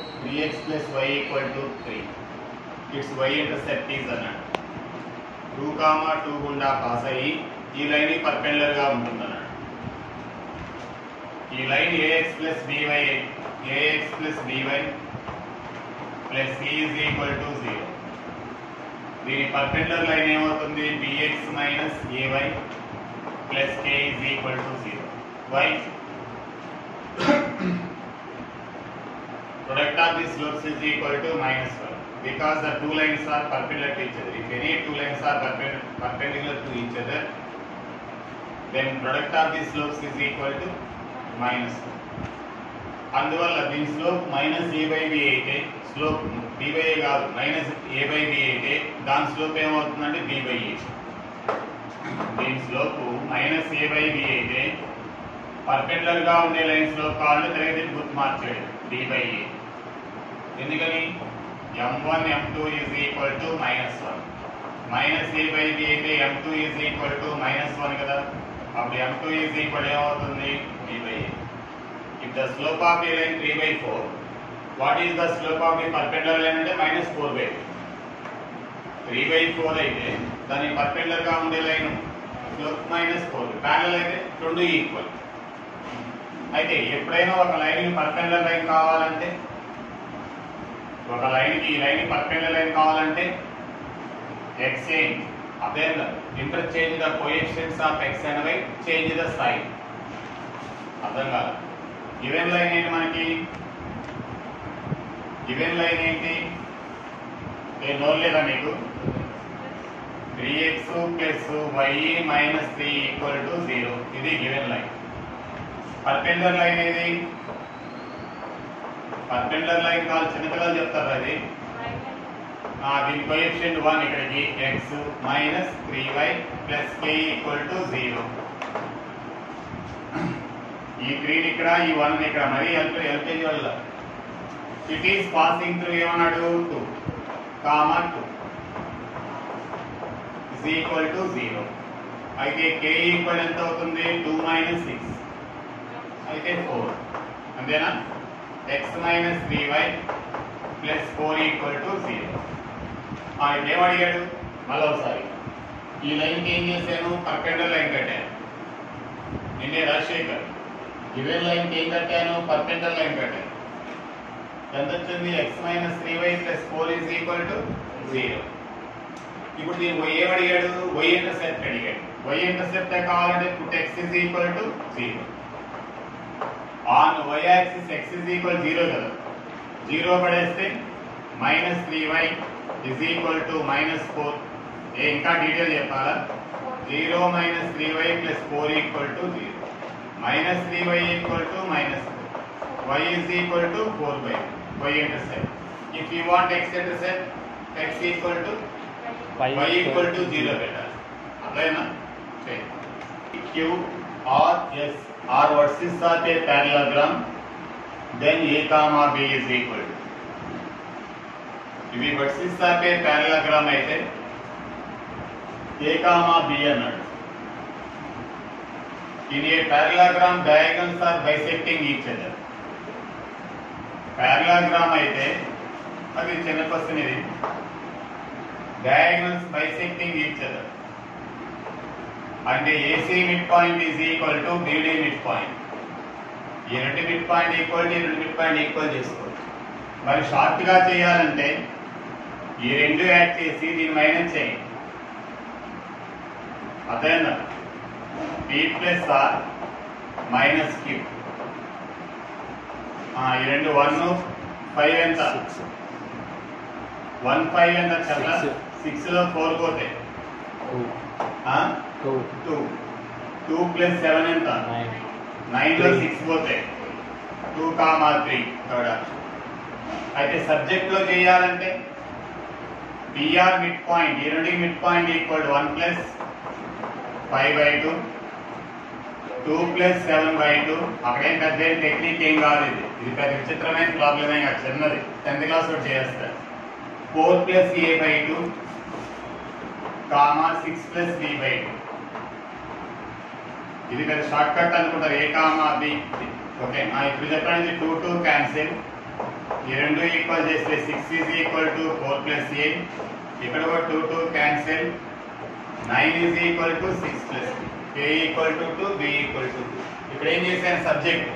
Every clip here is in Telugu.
Three x plus y equal to three it's y intercept is అన్నాడు టూ కామా టూ గుండా పాస్ అయ్యి ఈ లైన్ పర్పెండర్ గా ఉంటుందన్నాడు ఈ line a x plus b y a x plus b y plus c is equal to zero దీని పర్పెండర్ లైన్ ఏమవుతుంది b x minus a y plus k is equal to zero y product of the slopes is equal to minus 1 because the two lines are perpendicular to each other. If any two lines are perpen- perpendicular to each other, then product of the slopes is equal to minus 1. అందువల్ల దీని slope minus a by b అయితే స్లోప్ బి బై ఏ కాదు మైనస్ ఏ బై బి అయితే దాని స్లోప్ ఏమవుతుందంటే బి బై ఏ దీని slope minus a by b అయితే పర్పెండికులర్ గా ఉండే లైన్ స్లోప్ కావాలంటే తరగతి గుర్తు మార్చేయడం డి బై ఏ ఎందుకని m one m two is equal to minus one minus a by b అయితే m two is equal to minus one కదా అప్పుడు ఎం టూ ఈజ్ ఈక్వల్ ఏమవుతుంది d by a if the slope of a line three by four what is the slope of the perpendicular line అంటే minus four by three by four అయితే దాని పర్పెండికులర్ గా ఉండే line slope minus four parallel అయితే రెండు ఈక్వల్ అయితే ఎప్పుడైనా ఒక లైన్ పర్పెండికులర్ లైన్ కావాలంటే ఒక లైన్ కి ఈ లైన్ పర్పెండికులర్ లైన్ కావాలంటే ఎక్స్చేంజ్ అదే interchange the coefficients of x and y change the sign అర్థం కాదు గివెన్ లైన్ ఏంటి మనకి గివెన్ లైన్ ఏంటి ఏ నోట్ లేదా మీకు three x plus y minus three equal to zero ఇది గివెన్ లైన్ పర్పెండర్ లైన్ ఏది పర్పెండర్ లైన్ కాదు చిన్నపిల్లలు చెప్తారు అది ఆ, దీని కోఎఫిషియంట్ వన్ ఇక్కడికి x minus three y plus k equal to zero ఈ త్రీ ఇక్కడ ఈ వన్ ఇక్కడ మరి ఎల్ ఎల్కేజీ వల్ల ఇట్ ఈస్ పాసింగ్ త్రూ ఏమన్నాడు two comma two is equal to zero అయితే కే ఈక్వల్ ఎంత అవుతుంది టూ మైనస్ సిక్స్ అయితే ఫోర్ అంతేనా x minus three y plus four equal to zero ఏమడిగాడు మళ్ళీ ఒకసారి ఈ లైన్కి ఏం చేశాను పర్పెండర్ లైన్ కట్టాను నిన్నే రాజశేఖర్ గివెన్ లైన్కి ఏం కట్టాను పర్పెండర్ లైన్ కట్టాను ఎంత వచ్చింది x minus three y plus four is equal to zero ఇప్పుడు దీని వై ఏమడిగాడు వై ఇంటర్సెప్ట్ అడిగాడు వై ఇంటర్సెప్ట్ కావాలంటే put x is equal to zero on y axis x is equal zero కదా జీరో పడేస్తే minus three y is equal to minus four ఏ ఇంకా డీటెయిల్ చెప్పాలా zero minus three y plus four equal to zero minus three y equal to minus y is equal to four by y intercept if you want x intercept x equal to y equal to 0 పెట్టాలి అట్లయినా Q or S are vertices of a parallelogram then A comma B is equal to ఇవి vertices of a parallelogram అయితే A comma B అన్నాడు in a parallelogram diagonals are bisecting each other parallelogram అయితే అది చిన్న క్వశ్చన్ ఇది diagonals bisecting each other అంటే AC mid point is equal to BD mid point ఈ రెండు మిడ్ పాయింట్ ఈక్వల్ ఈ రెండు మిడ్ పాయింట్ ఈక్వల్ చేసుకోవచ్చు మరి షార్ట్ గా చేయాలంటే ఈ రెండు యాడ్ చేసి దీన్ని మైనస్ చేయండి అదేనా p plus r minus q ఈ రెండు వన్ ఫైవ్ ఎంత వన్ ఫైవ్ ఎంత చెప్పలా Six. సిక్స్ లో ఫోర్ పోతే two two two plus seven ఎంత నైన్ నైన్ లో Three. సిక్స్ పోతే two comma three third option అయితే సబ్జెక్ట్ లో చేయాలంటే పిఆర్ మిడ్ పాయింట్ ఈ రెండు mid point equal one plus five by two two plus seven by two అక్కడేం పెద్ద టెక్నిక్ ఏం కాదు ఇది ఇది పెద్ద విచిత్రమైన ప్రాబ్లం ఏం కాదు చిన్నది టెన్త్ క్లాస్ లో చేస్తారు four plus a by two comma six plus b by two ఇది పెద్ద షార్ట్ కట్ అనుకుంటారు ఏ కామా బి ఓకే ఆ, ఇప్పుడు చెప్పండి టూ టూ క్యాన్సిల్ ఈ రెండు ఈక్వల్ చేస్తే six is equal to four plus a ఇక్కడ కూడా two two cancel nine is equal to six plus a equal to two b equal to two ఇక్కడ ఏం చేశాను subject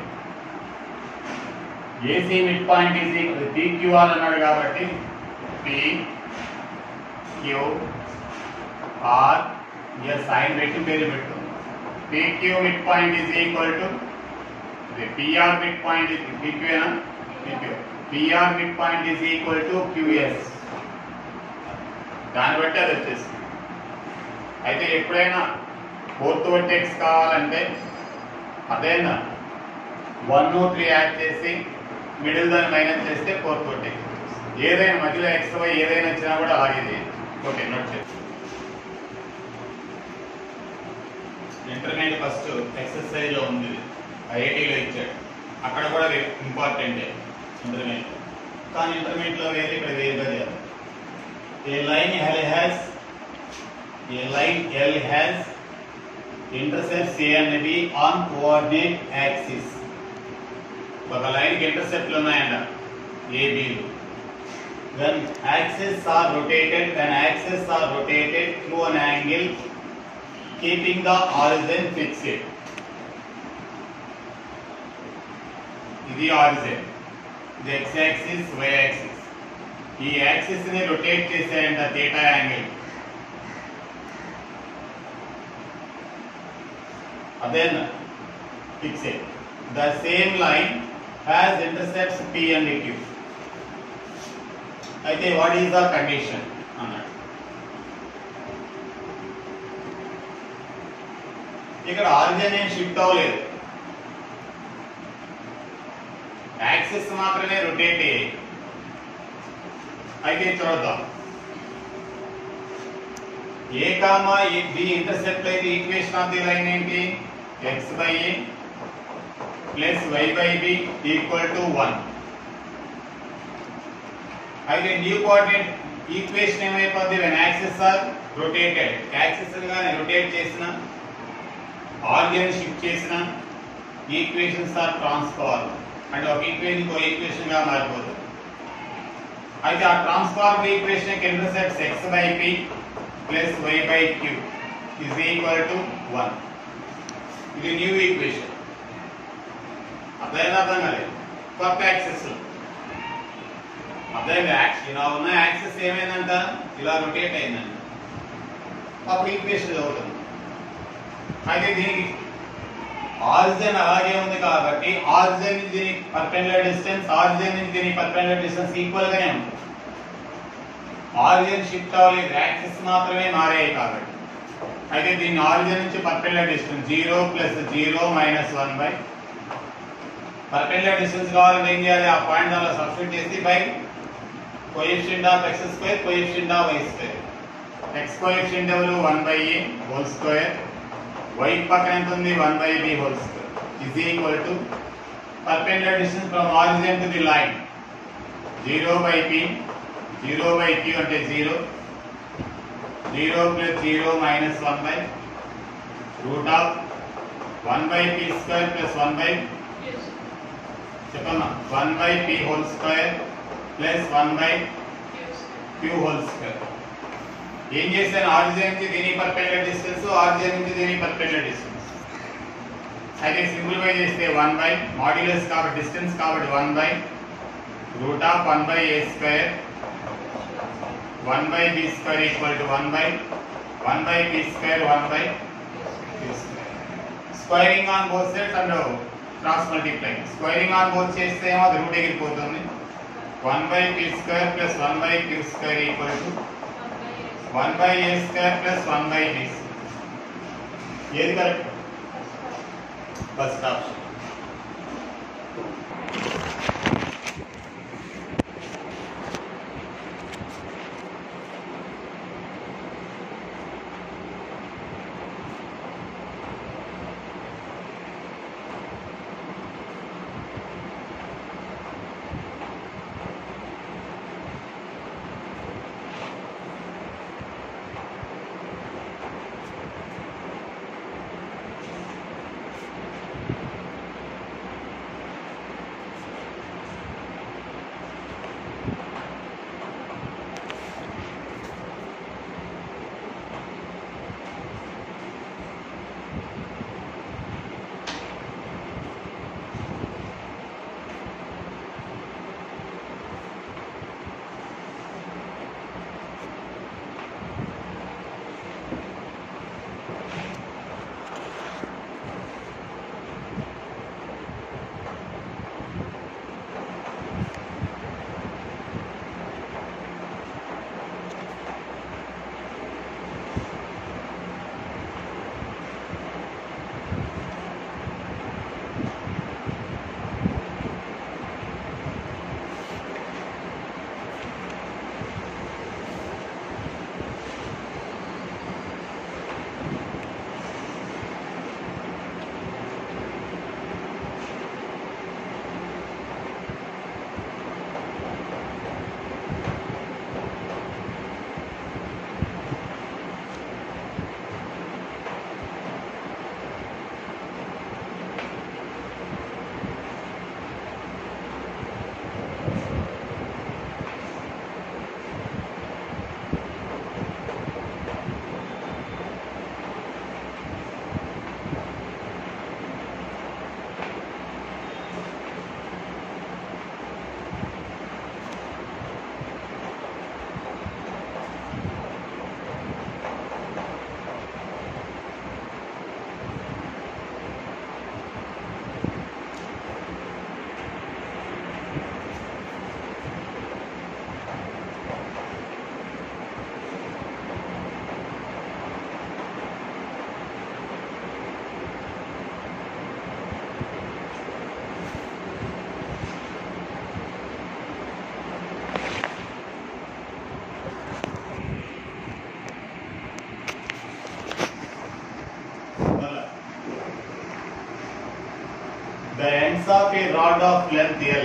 AC mid point is equal PQR అన్నాడు కాబట్టి పి క్యూ ఆర్ ఇక సైన్ పెట్టి పేరు పెట్టు PQ mid point is equal to PR mid point పిక్యూనా PQ PR mid point is equal to QS దాన్ని బట్టి అది వచ్చేస్తుంది అయితే ఎప్పుడైనా ఫోర్త్ వర్టెక్స్ కావాలంటే అదేనా వన్ త్రీ యాడ్ చేసి మిడిల్ దాన్ని మైనస్ చేస్తే ఫోర్త్ వర్టెక్స్ ఏదైనా మధ్యలో ఎక్స్ వై ఏదైనా వచ్చినా కూడా అలాగే చేయొచ్చు ఓకే నోట్ చేసి ఇంటర్మీడియట్ ఫస్ట్ ఎక్సర్సైజ్ లో ఉంది ఐఐటీలో ఇచ్చాడు అక్కడ కూడా ఇంపార్టెంట్ ఇంటర్మీడియట్ కానీ ఇంటర్మీడియట్ లో వేరే ఇక్కడ వేరుగా చేయాలి a line l has a line l has intercepts a and b on coordinate axis ఒక లైన్ కి ఇంటర్సెప్ట్లు ఉన్నాయంట ఏ బిలు when axes are rotated when axes are rotated through an angle keeping the origin fixed ఇది ఆరిజిన్ ఇది ఎక్స్ యాక్సిస్ వై యాక్సిస్ ఈ యాక్సిస్ ని రొటేట్ చేసేయంట థీటా యాంగిల్ అదెన్ fix the same line has intercepts p and q అయితే వాట్ ఈస్ ద కండిషన్ అన్నాడు ఇక్కడ ఆరిజిన్ ఏం షిఫ్ట్ అవ్వలేదు యాక్సిస్ మాత్రమే రొటేట్ అయ్యాయి అయితే చూద్దాం ఏ కామా బి ఇంటర్సెప్ట్ అయితే ఈక్వేషన్ ఆఫ్ ది లైన్ ఏంటి x by a plus y by b equal to one అయితే న్యూ కోఆర్డినేట్ ఈక్వేషన్ ఏమైపోద్ది when axis are rotated axis గాని రొటేట్ చేసిన ఆర్గన్ షిఫ్ట్ చేసిన ఈక్వేషన్స్ ఆర్ ట్రాన్స్ఫార్మ్ అంటే ఒక ఈక్వేషన్ ఇంకో ఈక్వేషన్ గా మారిపోతుంది అయితే ఆ transform equation intercepts x by p plus y by q is equal to one ఇది న్యూ ఈక్వేషన్ అర్థమైందా అర్థం కాలేదు కొత్త యాక్సెస్ అర్థమైంది యాక్స్ ఇలా ఉన్న యాక్సెస్ ఏమైందంట ఇలా రొటేట్ అయిందంట అప్పుడు ఈక్వేషన్ అవుతుంది అయితే దీనికి ఆరిజిన్ అలాగే ఉంది కాబట్టి ఆరిజిన్ నుంచి దీనికి పర్పెండికులర్ డిస్టెన్స్ ఆరిజిన్ నుంచి దీనికి పర్పెండికులర్ డిస్టెన్స్ ఈక్వల్ గానే ఉంటుంది ఆరిజిన్ షిఫ్ట్ అవ్వలేదు యాక్సిస్ మాత్రమే మారాయి కాబట్టి అయితే దీని ఆరిజిన్ నుంచి perpendicular distance zero plus zero minus one by perpendicular distance కావాలంటే ఏం చేయాలి ఆ పాయింట్ దానిలో సబ్స్టిట్యూట్ చేసి by coefficient of x square coefficient of y square x coefficient ఎవరు one by a whole square y పక్కన ఎంత ఉంది 1 by b whole square is equal to perpendicular distance from origin to the line 0 by p 0 by q అంటే 0 0 plus 0 minus 1 by root of 1 by p square plus 1 by చెప్పమ్మా 1 by p whole square plus 1 by q whole square ఏం చేశాను ఆరిజిన్ నుంచి దీని పర్పెండికులర్ డిస్టెన్స్ ఆరిజిన్ నుంచి దీని పర్పెండికులర్ డిస్టెన్స్ అయితే సింప్లిఫై చేస్తే వన్ బై మాడ్యులస్ కాబట్టి డిస్టెన్స్ కాబట్టి one by root of one by a square one by b square equal to one by one by b square one by squaring on both sides and cross multiplying squaring on both చేస్తే ఏమో అది రూట్ ఎగిరిపోతుంది one by p square plus one by q square equal to one by a square plus one by B ఏది correct first option length of a rod of length L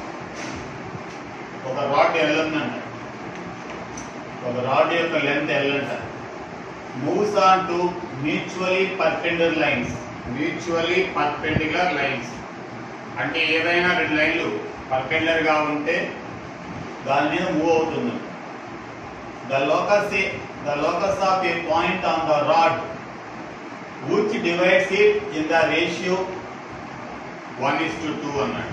ఒక రాడ్ L ఉందంట ఒక రాడ్ యొక్క లెంత్ L అంట moves on to mutually perpendicular lines mutually perpendicular lines అంటే ఏదైనా రెండు లైన్లు పర్పెండికులర్ గా ఉంటే దాని మీద మూవ్ అవుతుంది the locus the locus of a point on the rod which divides it in the ratio 1 is to 2 అన్నాడు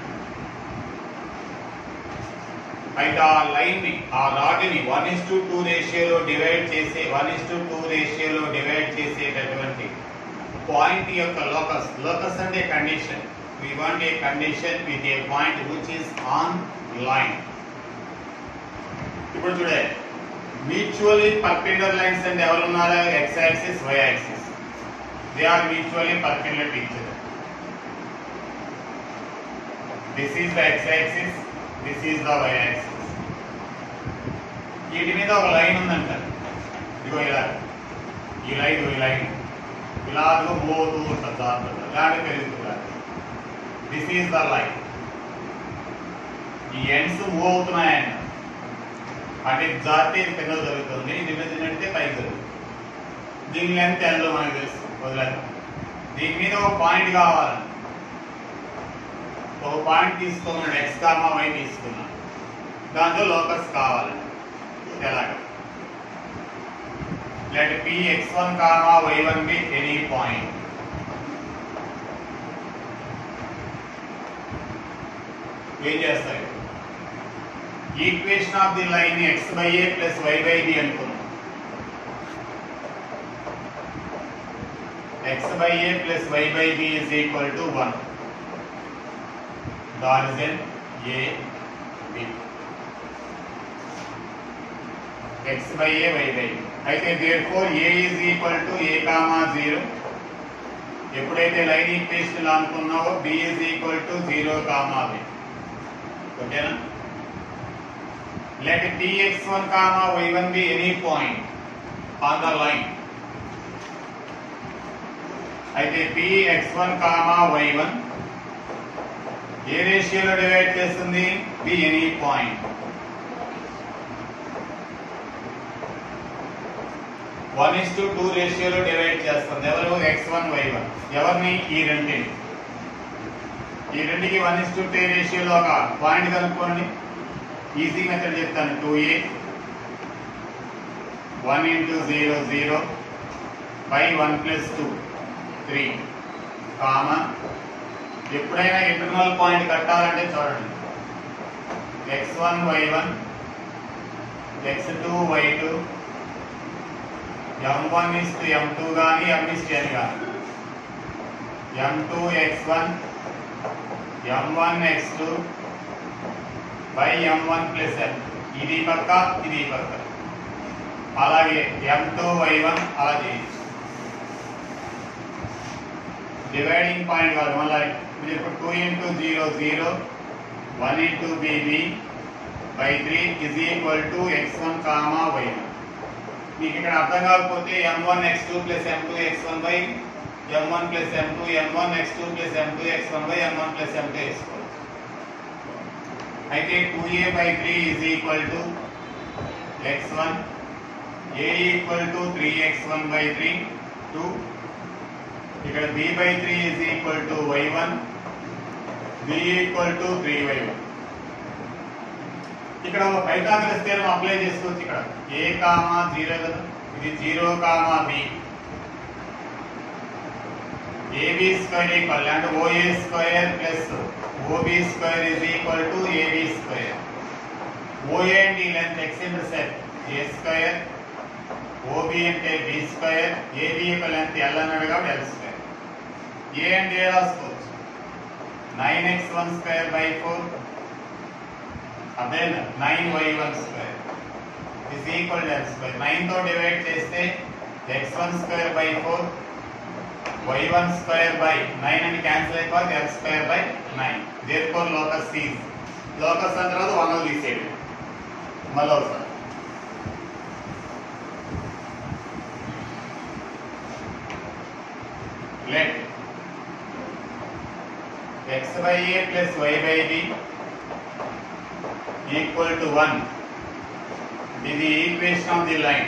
అయితే ఆ లైన్ ని ఆ రాడ్ ని వన్ ఇస్ టు టూ రేషియోలో డివైడ్ చేసే వన్ ఇస్ టు టూ రేషియోలో డివైడ్ చేసేటటువంటి పాయింట్ యొక్క లోకస్ లోకస్ అంటే condition we want a condition with a point which is on line ఇప్పుడు చూడే మ్యూచువల్లీ పర్పెండికులర్ లైన్స్ అంటే ఎవరు ఉన్నారు x axis y axis they are mutually perpendicular to each other this is the x axis this is the y axis వీటి మీద ఒక లైన్ ఉందంట ఇదిగో ఇలా ఈ లైన్ ఈ లైన్ ఇలాగో మూవ్ అవుతూ ఉంటుంది దాంట్లో ఇలాగే పెరుగుతుంది దిస్ ఈస్ ద లైన్ ఈ ఎండ్స్ మూవ్ అవుతున్నాయంట అంటే జాతే ఇది కింద జరుగుతుంది ఇది మీద నెడితే పైకి జరుగుతుంది దీని లెంత్ ఎంతో మనకు తెలుసు వదిలేదు దీని మీద ఒక పాయింట్ కావాలి ఒక పాయింట్ తీసుకున్నాడు ఎక్స్ కామా వై తీసుకున్నాడు దాంట్లో లోకస్ కావాలి ఎలాగ let p x one comma y one be any point ఏం చేస్తాయి equation of the line x by a plus y by b అనుకున్నాం x by a plus y by b is equal to one the origin A, B. x by A, y by B. అయితే therefore A is equal to A, comma 0. ఎప్పుడైతే లైన్ ఈక్వేషన్ అనుకున్నావో B is equal to 0, comma B. ఓకేనా let Px1, comma y1 be any point on the line. అయితే Px1, comma y1 ఏ రేషియోలో డివైడ్ చేస్తుంది b any point one is to two రేషియోలో డివైడ్ చేస్తుంది ఎవరు ఎక్స్ వన్ వై వన్ ఎవరిని ఈ రెండింటిని ఈ రెండుకి వన్ ఇస్ టు టూ రేషియోలో ఒక పాయింట్ కనుక్కోండి ఈజీ మెథడ్ చెప్తాను two a one into zero zero by one plus two three comma ఎప్పుడైనా ఇంటర్నల్ పాయింట్ కట్టాలంటే చూడండి x one y one x two y two m one is to m two కానీ ఎం ఇస్ టు ఎన్ కానీ m two x one m one x two by m one plus m ఇది పక్క ఇది పక్క అలాగే ఎం టూ వై వన్ అలా చేయొచ్చు డివైడింగ్ పాయింట్ కాదు మళ్ళీ ఇది ఇప్పుడు two into zero zero one into బీబీ by three is equal to x one comma y one మీకు ఇక్కడ అర్థం కాకపోతే m one x two plus m two x one by m one plus m two m one x two plus m two x one by m one plus m two వేసుకోవచ్చు అయితే two a by three is equal to x one a equal to three x one by three two ఇక్కడ b by three is equal to y one b equal to three y one ఇక్కడ ఒక పైథాగరస్ థియరం అప్లై చేసుకోవచ్చు ఇక్కడ ఏ కామా జీరో కదా ఇది zero comma b AB square equal అంటే OA square plus OB square is equal to AB square OA అంటే ఈ length x intercept a square OB అంటే బి స్క్వేర్ ఏబి యొక్క లెంత్ ఎల్ అన్నాడు కాబట్టి ఎల్ స్క్వేర్ ఏ అంటే ఏ రాసుకోవచ్చు nine x one square by four అదే nine y one square is equal to l square nine తో డివైడ్ చేస్తే x one square by four y one square by nine అని క్యాన్సిల్ అయిపోతే l square by nine therefore locus సీజ్ లోకస్ అన్న తర్వాత వన్ తీసేయండి మళ్ళీ ఒకసారి let x by a plus y by b equal to 1 ఇది ఈక్వేషన్ ఆఫ్ ది లైన్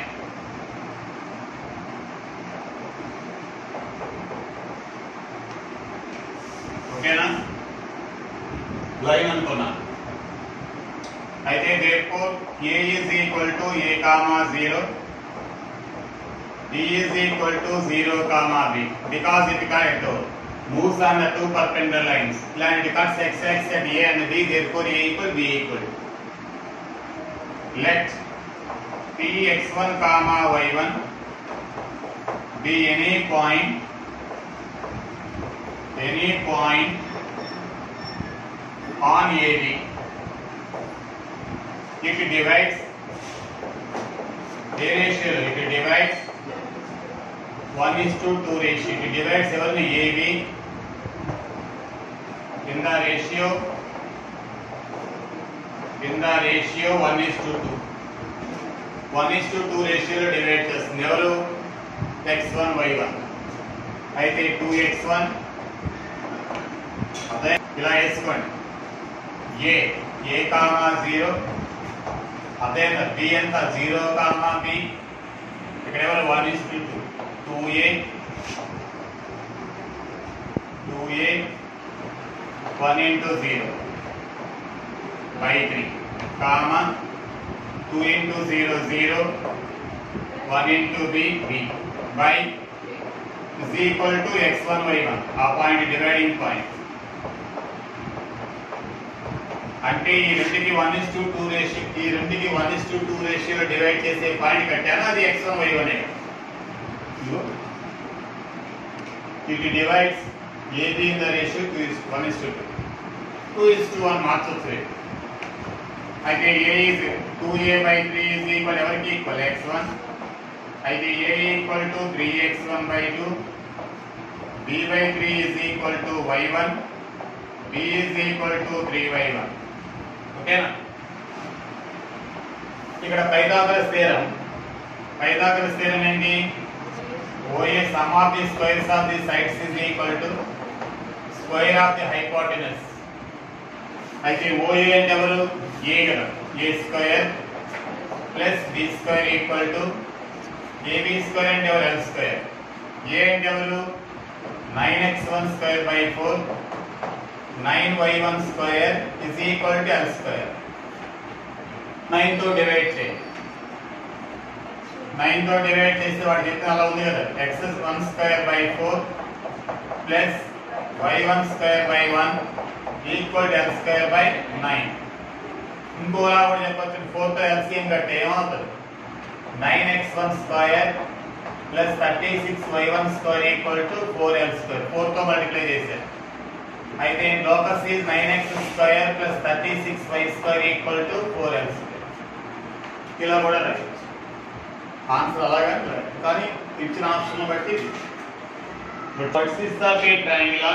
ఓకేనా లైన్ అనుకున్నా అయితే therefore a is equal to a comma 0 b is equal to 0 comma b because it connect moves on the two perpendicular lines line it cuts x x at a and b therefore a equal b equal let p x1 comma y1 be any point any point on AB if it divides a ratio if it divides 1 is to 2 ratio if it divides everything AB in the ratio in the ratio 1 is to 2 1 is to 2 రేషియోలో డివైడ్ చేస్తుంది ఎవరు x1 y1 అయితే 2x1 అదే ఇలా వేసుకోండి ఏ ఏ కామా జీరో అదే బి ఎంత జీరో కామా బి ఇక్కడ ఎవరు one is to two a two a one into zero by three comma two into zero zero one into b b by is equal to x1 y1 ఆ పాయింట్ డివైడింగ్ పాయింట్ అంటే ఈ రెండుకి one is to two ratio ఈ రెండుకి వన్ ఇస్ టు టూ రేషియోలో డివైడ్ చేసే పాయింట్ కట్టాను అది x one y one it divides ఏది in the ratio two is one is to two two is to one మార్చొచ్చు అయితే a is two a by three is equal ఎవరికి ఈక్వల్ ఎక్స్ వన్ అయితే a equal to three x one by two b by three is equal to y one b is equal to three y one ఓకేనా ఇక్కడ పైథాగరస్ థీరం పైథాగరస్ థీరం ఏంటి OA sum of the squares of the sides is equal to square of the hypotenuse అయితే ఓఏ అంటే ఎవరు ఏ కదా a square plus b square equal to AB square అంటే ఎవరు ఎల్ స్క్వేర్ ఏ అంటే ఎవరు nine x one square by four nine y one square is equal to l square nine తో డివైడ్ చేయి నైన్ తో డివైడ్ చేస్తే వాడు చెప్పిన అలా ఉంది కదా x one square by four plus y one square by one equal to l square by nine ఇంకోలా కూడా చెప్పొచ్చు ఫోర్ తో ఎల్సిఎం కట్టే ఏమవుతుంది nine x one square plus thirty six y one square equal to four l square four తో మల్టిప్లై చేశారు అయితే locus is nine x square plus thirty six y square equal to four l square ఇలా కూడా రాయొచ్చు ఆన్సర్ అలాగే రాయొచ్చు. కానీ ఇచ్చిన ఆప్షన్ బట్టి vertices of a triangular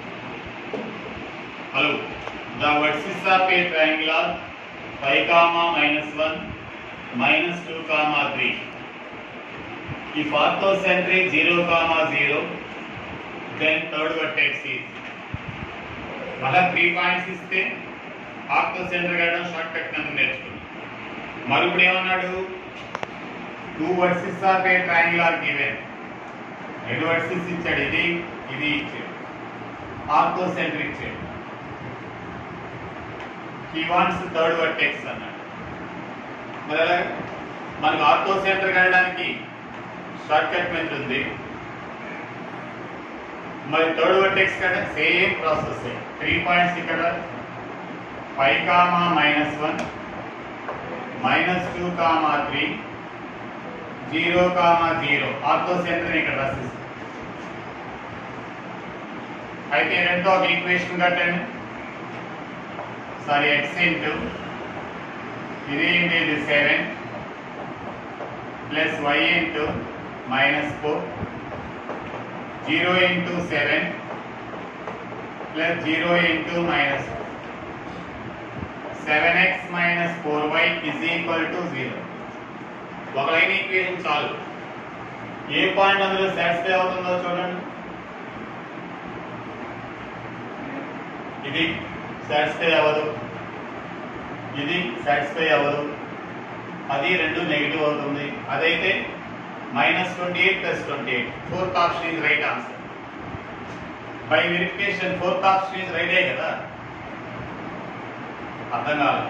hello the vertices of a triangular 5 comma minus 1 minus 2 comma 3 if orthocentric 0 comma 0 then third vertex is మళ్ళా త్రీ పాయింట్స్ ఇస్తే ఆర్తో సెంటర్ కావడం షార్ట్ కట్ కింద నేర్చుకున్నాం మరి ఇప్పుడు ఏమన్నాడు two vertices of a triangle are given రెండు వర్సెస్ ఇచ్చాడు ఇది ఇది ఇచ్చాడు ఆర్తో సెంటర్ ఇచ్చాడు హీ వాంట్స్ థర్డ్ వర్టెక్స్ అన్నాడు మరి అలాగే మనకు ఆర్తో సెంటర్ వెళ్ళడానికి షార్ట్ కట్ మెథడ్ ఉంది మరి థర్డ్ వర్టెక్స్ కదా సేమ్ ప్రాసెస్ త్రీ పాయింట్స్ ఇక్కడ five comma minus one minus two comma three zero comma zero ఆర్తో centre ఇక్కడ రాసిస్తాం అయితే రెండో ఒక ఈక్వేషన్ కట్టండి సారీ ఎక్స్ ఇంటూ ఇది ఏంటి ఇది seven plus y into minus four zero into seven plus zero into minus seven x minus four y is equal to zero ఒక లైన్ ఈక్వేషన్ చాలు ఏ పాయింట్ అందులో సాటిస్ఫై అవుతుందో చూడండి ఇది సాటిస్ఫై అవ్వదు ఇది సాటిస్ఫై అవ్వదు అది రెండు నెగిటివ్ అవుతుంది అదైతే minus twenty eight plus twenty eight fourth option is right answer by verification fourth option is రైటే కదా అర్థం కావాలి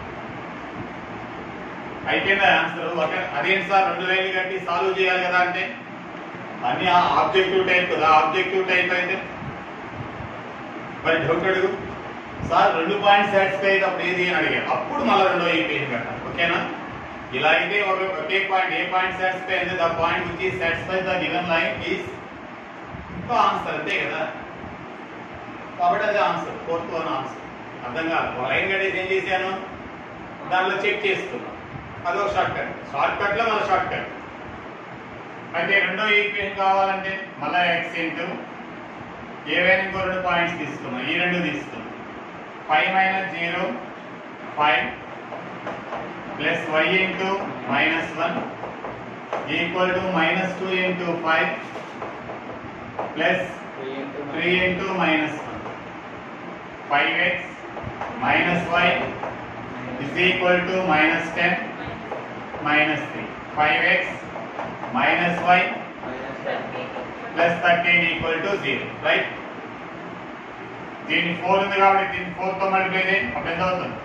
అయిపోయిందా ఆన్సర్ ఒక అదేంటి సార్ రెండు లైన్లు కట్టి సాల్వ్ చేయాలి కదా అంటే అన్ని ఆబ్జెక్టివ్ టైప్ కదా ఆబ్జెక్టివ్ టైప్ అయితే మరి డౌట్ అడుగు సార్ రెండు పాయింట్స్ సాటిస్ఫై అయితే అప్పుడు ఏది అని అడిగారు అప్పుడు మళ్ళీ రెండో ఈక్వేషన్ కట్టాలి ఓకేనా ఇలా అయితే ఒక ఒకే పాయింట్ ఏ పాయింట్ సాటిస్ఫై అయితే the point which is satisfy the given line is ఇంకో ఆన్సర్ అంతే కదా కాబట్టి అది ఆన్సర్ ఫోర్త్ వన్ ఆన్సర్ అర్థం కాదు ఒక లైన్ కట్టేసి ఏం చేశాను దానిలో చెక్ చేసుకున్నాం అదొక షార్ట్ కట్ షార్ట్ కట్ లో మళ్ళీ షార్ట్ కట్ అయితే రెండో ఈక్వేషన్ కావాలంటే మళ్ళీ ఎక్స్ ఇంటూ ఏవైనా ఇంకో రెండు పాయింట్స్ తీసుకున్నాం ఈ రెండు తీసుకున్నాం five minus zero five plus y into minus one equal to minus two into five plus three into minus one five x minus y is equal to minus 10 minus 3 5x minus y plus 13 equal to 0 right దీని 4 ఉంది కాబట్టి దీని 4 తో మల్టిప్లై చేయండి అప్పుడు ఎంత అవుతుంది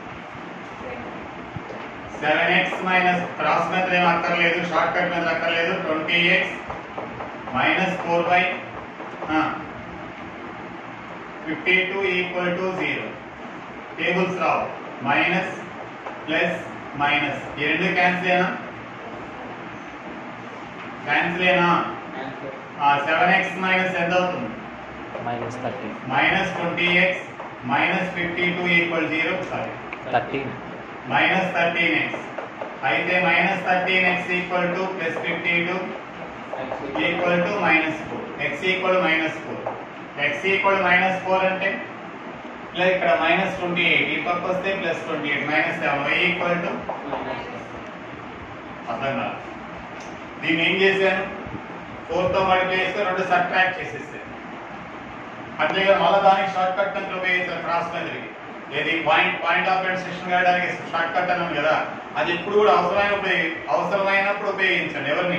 7x minus క్రాస్ మెథడ్ ఏం అక్కర్లేదు షార్ట్ కట్ మెథడ్ అక్కర్లేదు 20x minus 4y ఆ, 52 equal to 0 టేబుల్స్ రావు మైనస్ ప్లస్ మైనస్ ఈ రెండు క్యాన్సిల్ అయినా క్యాన్సిల్ అయినా సెవెన్ ఎక్స్ మైనస్ ఎంత అవుతుంది minus thirty minus twenty x minus fifty two equal zero sorry thirteen minus thirteen x అయితే minus thirteen x equal to plus fifty two equal to minus four x equal minus four x equal minus four అంటే ప్లస్ ఇక్కడ మైనస్ ట్వంటీ ఎయిట్ ఈ పక్క వస్తే plus twenty eight minus seven y equal to అర్థం కాదు దీన్ని ఏం చేశాను ఫోర్ తో మల్టిప్లై చేస్తే రెండు సబ్ట్రాక్ట్ చేసేసాను అట్లే మళ్ళీ దానికి షార్ట్ కట్ అని ఉపయోగించాను క్రాస్ మెథడ్కి ఏది పాయింట్ పాయింట్ ఆఫ్ సెక్షన్ కాయడానికి షార్ట్ కట్ అన్నాం కదా అది ఇప్పుడు కూడా అవసరమైన ఉపయోగి అవసరమైనప్పుడు ఉపయోగించండి ఎవరిని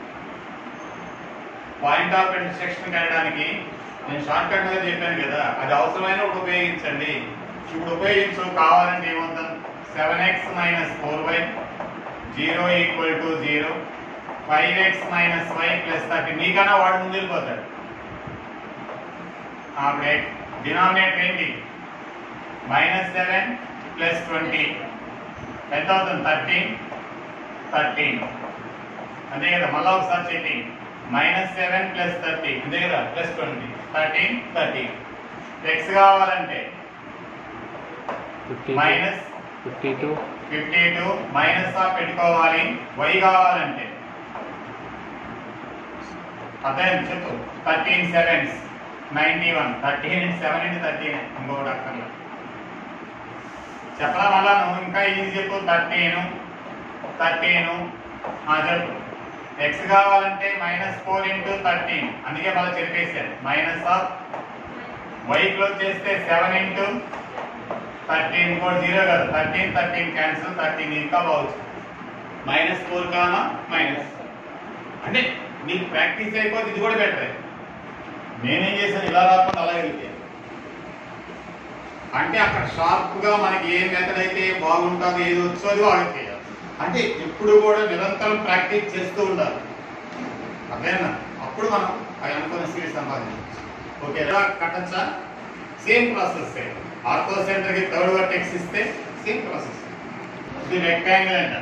పాయింట్ ఆఫ్ సెక్షన్ కాయడానికి నేను షార్ట్ కట్ మీద చెప్పాను కదా అది అవసరమైనప్పుడు ఉపయోగించండి ఇప్పుడు ఉపయోగించు కావాలంటే ఏమవుతాం seven x minus four y zero equal to zero five x minus y plus thirty నీకన్నా వాడు ముందు వెళ్ళిపోతాడు అప్పుడే డినామినేటర్ ఏంటి మైనస్ సెవెన్ ప్లస్ ట్వంటీ ఎంత అవుతుంది థర్టీన్ థర్టీన్ అంతే కదా మళ్ళీ ఒకసారి చెయ్యి మైనస్ సెవెన్ ప్లస్ థర్టీ అంతే కదా plus twenty thirteen thirteen x కావాలంటే fifty minus fifty two fifty two minus of పెట్టుకోవాలి వై కావాలంటే అదే చెప్పు thirteen sevens ninety one thirteen into seven into thirteen ఇంకొకటి అక్కర్లా చెప్పరా మళ్ళా నువ్వు ఇంకా ఈజీ చెప్పు థర్టీన్ థర్టీన్ చెప్పు ఎక్స్ కావాలంటే మైనస్ ఫోర్ ఇంటూ థర్టీన్ అందుకే మళ్ళీ చెప్పేసాను మైనస్ ఆఫ్ వై క్లోజ్ చేస్తే సెవెన్ ఇంటూ థర్టీన్ కూడా జీరో కాదు థర్టీన్ థర్టీన్ క్యాన్సిల్ థర్టీన్ ఇంకా బాగుంది మైనస్ ఫోర్ కామా మైనస్ అంటే నీకు ప్రాక్టీస్ అయిపోతే ఇది కూడా బెటర్ నేనేం చేశాను ఇలా రాకుండా అలా వెళ్తే అంటే అక్కడ షార్ప్ గా మనకి ఏ మెథడ్ అయితే బాగుంటుందో ఏది వచ్చో అది వాళ్ళు చేయాలి అంటే ఎప్పుడు కూడా నిరంతరం ప్రాక్టీస్ చేస్తూ ఉండాలి అదేనా అప్పుడు మనం అది అనుకున్న స్కిల్ సంపాదించవచ్చు ఓకే ఎలా కట్టచ్చా సేమ్ ప్రాసెస్ ఆర్థో సెంటర్ కి థర్డ్ వర్టెక్స్ ఇస్తే సేమ్ ప్రాసెస్ ఇది రెక్టాంగిల్ అంటారు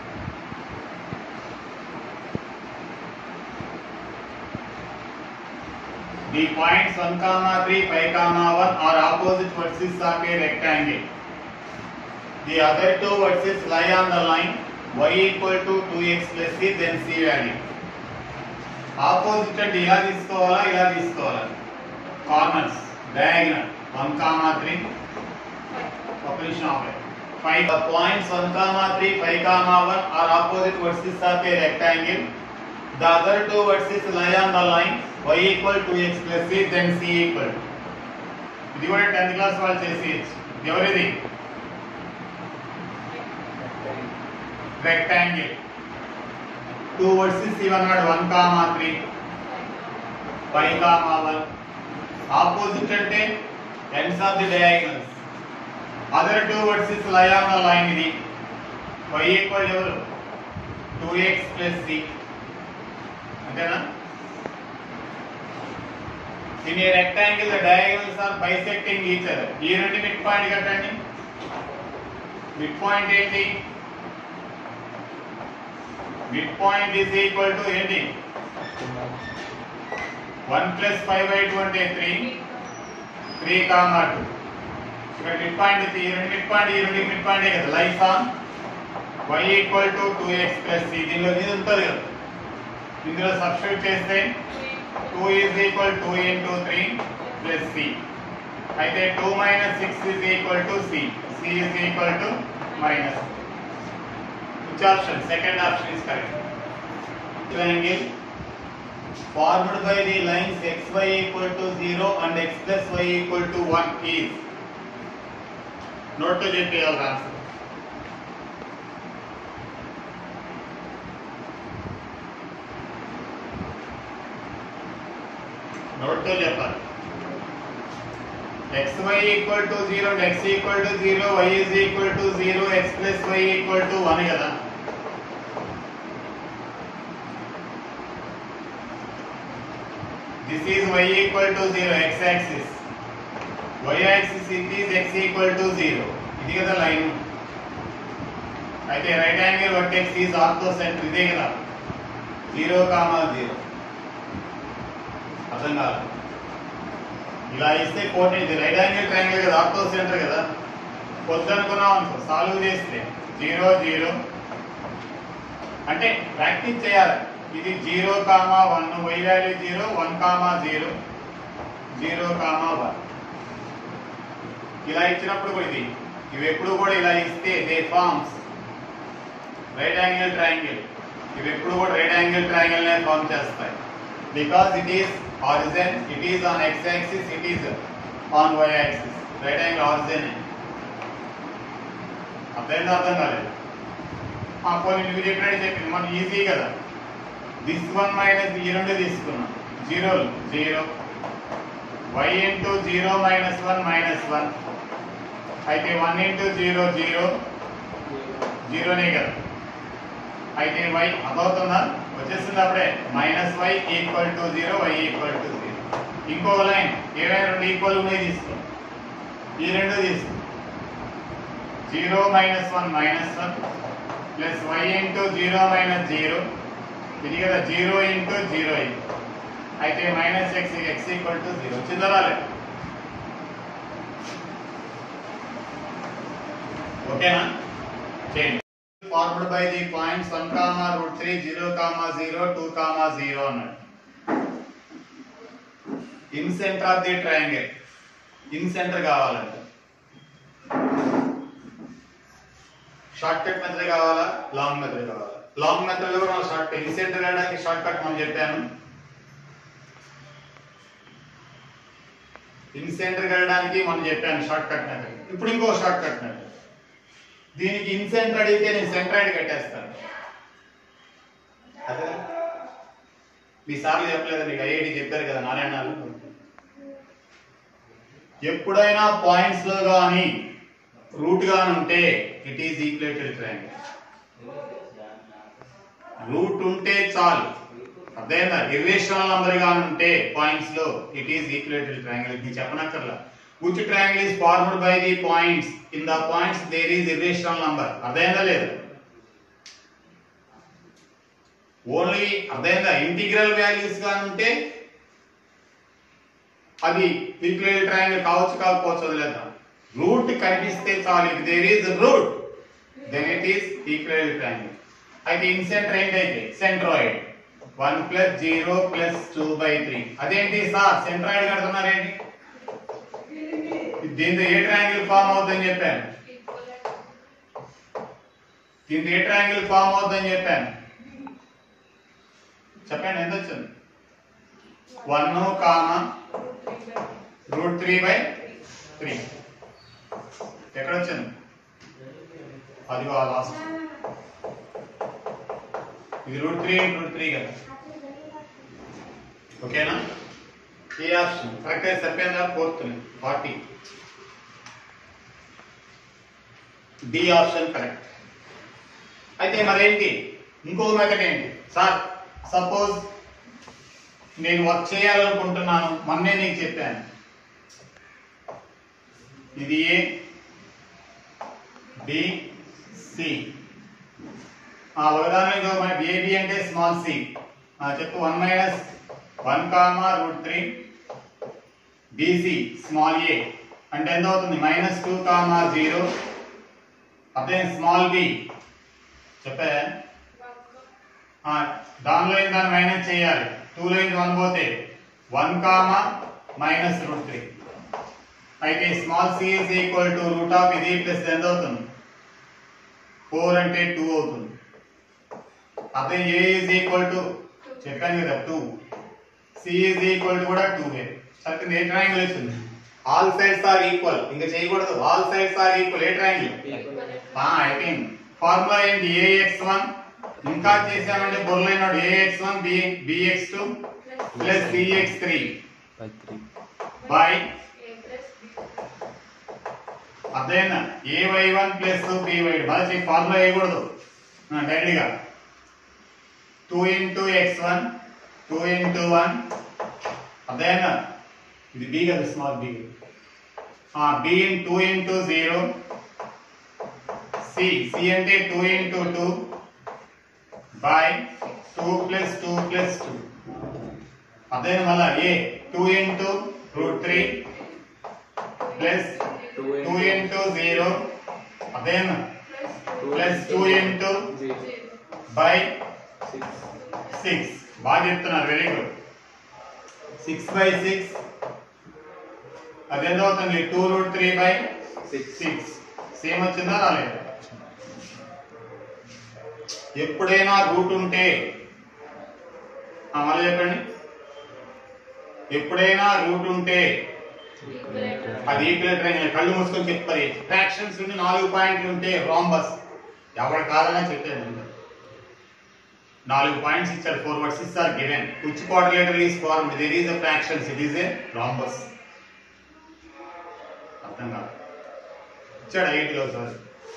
The points 1, comma 3, 5, comma 1 are opposite vertices of a rectangle. The other two vertices lie on the line y equal to 2x plus c then c value. Opposite అంటే ఇలా తీసుకోవాలా ఇలా తీసుకోవాలా corners diagonal one comma three ఒక నిమిషం ఆపే five points one comma three five comma one are opposite vertices of a rectangle The other two vertices lie on the line y equal to x plus c then c equal. ఇది కూడా టెన్త్ క్లాస్ వాళ్ళు చేసేయచ్చు ఎవరిది రెక్టాంగిల్ టూ వర్సెస్ ఇవన్నాడు one comma three five comma one opposite అంటే ends of the diagonals other two vertices లయాన లైన్ ఇది y ఈక్వల్ ఎవరు టూ ఎక్స్ ప్లస్ సి అంతేనా in a rectangle the diagonals are bisecting each other ఈ రెండు మిడ్ పాయింట్ కట్టండి మిడ్ పాయింట్ ఏంటి mid point is equal to ఏంటి one plus five by two అంటే త్రీ త్రీ కామా టూ ఇక్కడ మిడ్ పాయింట్ ఇది ఈ రెండు మిడ్ పాయింట్ ఈ రెండు మిడ్ పాయింట్ కదా lies on y equal to two x plus c దీనిలో ఇది ఉంటుంది కదా ఇందులో సబ్స్టిట్యూట్ చేస్తే two is equal two into three plus c అయితే two minus six is equal to c c is equal to minus which option second option is correct triangle formed by the lines xy equal to 0 and x plus y equal to 1 is note to చెప్పేయాలి ఆన్సర్ నోట్ తో చెప్పాలి xy equal to 0 and x equal to 0 y is equal to 0 x plus y equal to 1 కదా This is y equal to 0 x axis. y axis it is x equal to 0. ఇది కదా లైన్ అయితే right angle vertex is orthocentre ఇదే కదా జీరో కామా జీరో అర్థం కాదు ఇలా ఇస్తే కోటి ఇది రైట్ యాంగిల్ ట్రయాంగిల్ కదా ఆర్థో సెంటర్ కదా పొద్దునుకున్నాం అనుకో సాల్వ్ చేస్తే జీరో జీరో అంటే ప్రాక్టీస్ చేయాలి ఇది zero comma one y value zero one comma zero zero comma one ఇలా ఇచ్చినప్పుడు కూడా ఇది ఇవి ఎప్పుడు కూడా ఇలా ఇస్తే they forms right angle triangle ఇవి ఎప్పుడు కూడా రైట్ యాంగిల్ ట్రయాంగిల్ నే ఫార్మ్ చేస్తాయి because it is origin it is on x axis it is on y axis right angle origin అర్థమైందా అర్థం కాలేదు ఆ పోనీ నువ్వు చెప్పినట్టు చెప్పింది మనకి ఈజీ కదా దిస్ వన్ మైనస్ ఈ రెండు తీసుకున్నాం zero zero y into zero minus one minus one అయితే వన్ ఇంటూ జీరో జీరో జీరోనే కదా అయితే వై అదవుతుందా వచ్చేస్తుంది అప్పుడే minus y equal to zero y equal to zero ఇంకొక లైన్ ఏవైనా రెండు ఈక్వల్ ఉన్నాయి తీసుకో ఈ రెండు తీసుకో zero minus one minus one plus y into zero minus zero ఇది కదా జీరో ఇంటూ జీరో అయితే minus x x equal to zero వచ్చిందా రాలే ఓకేనా చేయండి formed by the points one comma root three zero comma zero two comma zero అన్నాడు incentre of the triangle incentre కావాలంట షార్ట్ కట్ మెథడ్ కావాలా లాంగ్ మెథడ్ కావాలా లాంగ్ మెథడ్ లో కూడా షార్ట్ ఇన్ సెంటర్ వేయడానికి షార్ట్ కట్ మనం చెప్పాను ఇన్ సెంటర్ వెళ్ళడానికి మనం చెప్పాను షార్ట్ కట్ మెథడ్ ఇప్పుడు ఇంకో షార్ట్ కట్ మెథడ్ దీనికి ఇన్ సెంటర్ అడిగితే నేను సెంట్రాయిడ్ కట్టేస్తాను అదే మీ సార్లు చెప్పలేదు మీకు ఐఐటి చెప్పారు కదా నారాయణాలు ఎప్పుడైనా పాయింట్స్ లో కానీ రూట్ గాని ఉంటే it is equated triangle root ఉంటే చాలు అర్థమైందా ఇర్రేషనల్ నంబర్ గా ఉంటే పాయింట్స్ లో ఇట్ ఈస్ ఈక్వేటెడ్ ట్రయాంగిల్ ఇది చెప్పనక్కర్లా which triangle is formed by the points in the points there is irrational number అర్థమైందా లేదు ఓన్లీ అర్థమైందా ఇంటిగ్రల్ వాల్యూస్ గా ఉంటే అది ఈక్వేటెడ్ ట్రయాంగిల్ కావచ్చు కాకపోవచ్చు వదిలేద్దాం రూట్ కనిపిస్తే చాలు if there is root then it is equated triangle అయితే ఇన్ సెంటర్ ఏంటైతే centroid one plus zero plus two by three అదేంటి సార్ సెంట్రాయిడ్ కడుతున్నారేంటి దీంతో ఏ ట్రయాంగిల్ ఫామ్ అవుతుందని చెప్పాను దీంతో ఏ ట్రయాంగిల్ ఫామ్ అవుతుందని చెప్పాను చెప్పండి ఎంత వచ్చింది one comma root three by three ఎక్కడ వచ్చింది అదిగో ఆ లాస్ట్ ఇది రూట్ త్రీ రూట్ త్రీ కదా ఓకేనా ఏ ఆప్షన్ కరెక్ట్ అయితే సరిపోయిందా fourth forty D option correct అయితే మరేంటి ఇంకొక మెథడ్ ఏంటి సార్ సపోజ్ నేను వర్క్ చేయాలనుకుంటున్నాను మొన్నే నీకు చెప్పాను ఇది ఏ బి సి ఆ ఒకదాని ఏబి అంటే స్మాల్ సి చెప్పు one minus one comma root three BC small A అంటే ఎంత అవుతుంది మైనస్ టూ కామా జీరో అదే స్మాల్ బి చెప్పా ఆ, దానిలో ఏం దాన్ని మైనస్ చేయాలి టూ లైన్ వన్ పోతే one comma minus root three అయితే small C is equal to root of ఇది ప్లస్ ఎంత అవుతుంది ఫోర్ అంటే టూ అవుతుంది అదే ఏ ఇస్ ఈక్వల్ టు చెప్పాను కదా two C is equal to కూడా టూ ఏ సరిగ్గా ఏ ట్రయాంగిల్ వచ్చింది ఆల్ సైడ్స్ ఆర్ ఈక్వల్ ఇంకా చేయకూడదు ఆల్ సైడ్స్ ఆర్ ఈక్వల్ ఏ ట్రయాంగిల్ అయిపోయింది ఫార్ములా ఏంటి ఏఎక్స్ వన్ ఇంకా చేసామంటే బొర్లైనడు AX one B BX two plus BX three by three by అదేనా A Y one plus B Y మళ్ళీ ఫార్ములా వేయకూడదు డైరెక్ట్ గా two into X one two into one అదేనా ఇది బి కదా small B B in two into zero C C అంటే two into two by two plus two plus two అదే మళ్ళా A two into root three plus two into zero అదేనా plus two into by six బాగా చెప్తున్నారు very good six by six అదేందో అవుతుంది two root three by six same వచ్చిందా రాలేదు ఎప్పుడైనా రూట్ ఉంటే ఆ, మళ్ళీ చెప్పండి ఎప్పుడైనా రూట్ ఉంటే అది ఈక్వల్ ట్రైన్ కళ్ళు మూసుకొని చెప్తారు ఫ్రాక్షన్స్ నుండి నాలుగు పాయింట్లు ఉంటే రాంబస్ ఎవరు కాదన్నా చెప్పారు నాలుగు పాయింట్స్ ఇచ్చారు four words is are given which quadrilateral is formed there is a fractions it is a rhombus అర్థం కాదు ఇచ్చాడు ఎయిట్ లో సార్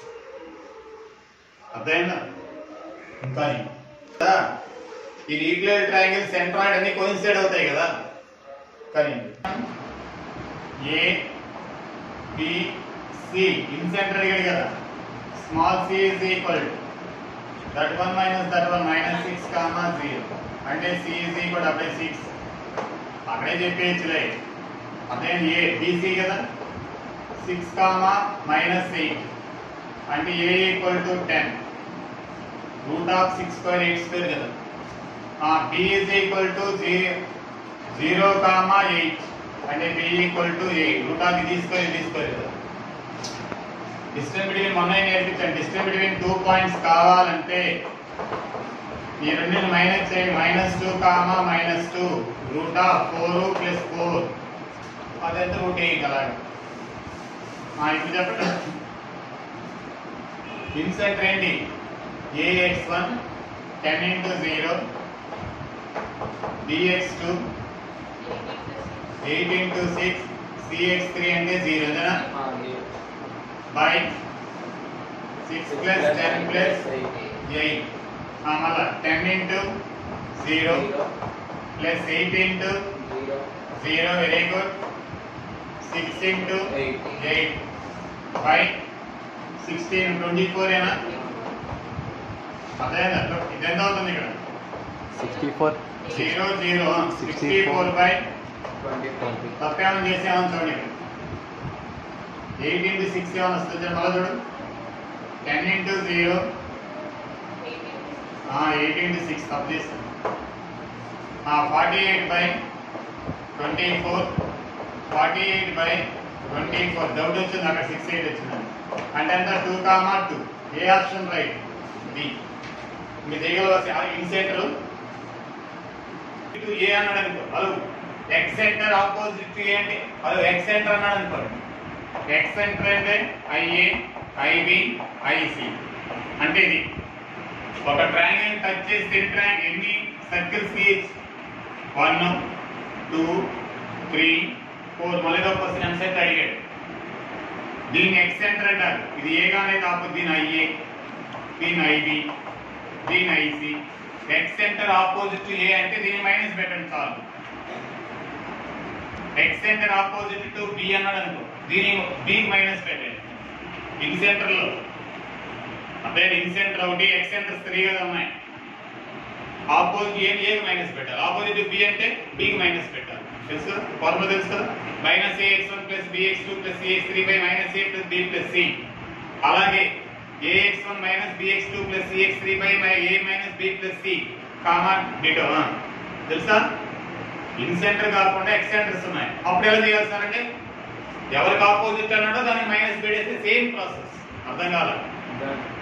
అర్థమైందా ఇంకా నీ- కదా? ఈ ఈక్వల్ ట్రయాంగిల్ సెంట్రాయిడ్ అన్ని కోయిన్సైడ్ అవుతాయి కదా కానీ A B C incentre అడిగాడు కదా small C is equal that one minus that one minus six comma zero అంటే సి ఇస్ ఈక్వల్ అప్పుడే సిక్స్ అక్కడే చెప్పేయచ్చులే అదే ఏ బీసీ కదా సిక్స్ కామా మైనస్ ఎయిట్ అంటే A equal to ten root of six square eight square కదా B is equal to zero comma eight అంటే B equal to eight root of ఇది స్క్వేర్ ఇది స్క్వేర్ కదా డిస్టెన్స్ బిట్వీన్ మొన్న నేర్పించాను డిస్టెన్స్ బిట్వీన్ టూ పాయింట్స్ కావాలంటే ఈ రెండింటిని మైనస్ చేయండి minus two comma minus two root of four plus four అదైతే రూట్ ఎయిట్ అలాగే ఆ, ఇప్పుడు చెప్పండి ఇన్సెంట్ ఏంటి AX one ten into zero DX two eight into six CX three అంటే zero by six plus ten plus eight మళ్ళా ten into zero plus eight into zero very good six into eight by sixteen twenty four ఏనా అదే ఇదెంత అవుతుంది ఇక్కడ sixty four zero zero sixty four by తప్పేమైనా చేసేమని చూడండి ఇక్కడ ఎయిట్ ఇంటూ సిక్స్ ఏమైనా వస్తుంది మళ్ళీ చూడు ten into zero eight into six తప్పు చేస్తాను forty eight by twenty four forty eight by twenty four doubt వచ్చింది అక్కడ సిక్స్ ఎయిట్ వచ్చింది అంటే ఎంత two comma two A option right B మీ దగ్గర ఇన్సెంటర్ ఇటు ఏ అన్నాడు అనుకో hello excentre opposite to ఏంటి హలో ఎక్స్ సెంటర్ అన్నాడు అనుకోండి ఎక్స్ సెంటర్ అంటే ఐఏ ఐబి ఐసి అంటే ఇది ఒక ట్రయాంగిల్ టచ్ చేసి తిరిగి ట్రయాంగిల్ ఎన్ని సర్కిల్స్ గీయచ్చు వన్ టూ త్రీ ఫోర్ మళ్ళీ ఒక క్వశ్చన్ ఎంసెట్ అడిగాడు దీన్ని ఎక్స్ సెంటర్ అంటారు ఇది ఏ గానే కాకపోతే దీని ఐఏ దీని ఐబి దీని IC excentre opposite A అంటే దీన్ని మైనస్ పెట్టండి చాలు excentre opposite to B అన్నాడు అనుకో దీని బి మైనస్ పెట్టండి ఇన్ సెంటర్ లో అదే ఇన్ సెంటర్ ఒకటి ఎక్స్ సెంటర్ త్రీ కదా ఉన్నాయి ఆపోజిట్ ఏ ఏ మైనస్ పెట్టాలి ఆపోజిట్ బి అంటే బి మైనస్ పెట్టాలి తెలుసు కదా ఫార్ములా తెలుసు కదా minus A X one plus B X two plus X three by minus A plus B plus C అలాగే A X one minus B X two plus C X three by A minus B plus C comma ditto తెలుసా ఇన్ సెంటర్ కాకుండా ఎక్స్ సెంటర్స్ ఉన్నాయి అప్పుడు ఎలా చేయాలి సార్ అంటే ఎవరికి ఆపోజిట్ అన్నాడో దానికి మైనస్ పెడేస్తే సేమ్ ప్రాసెస్ అర్థం కాలేదు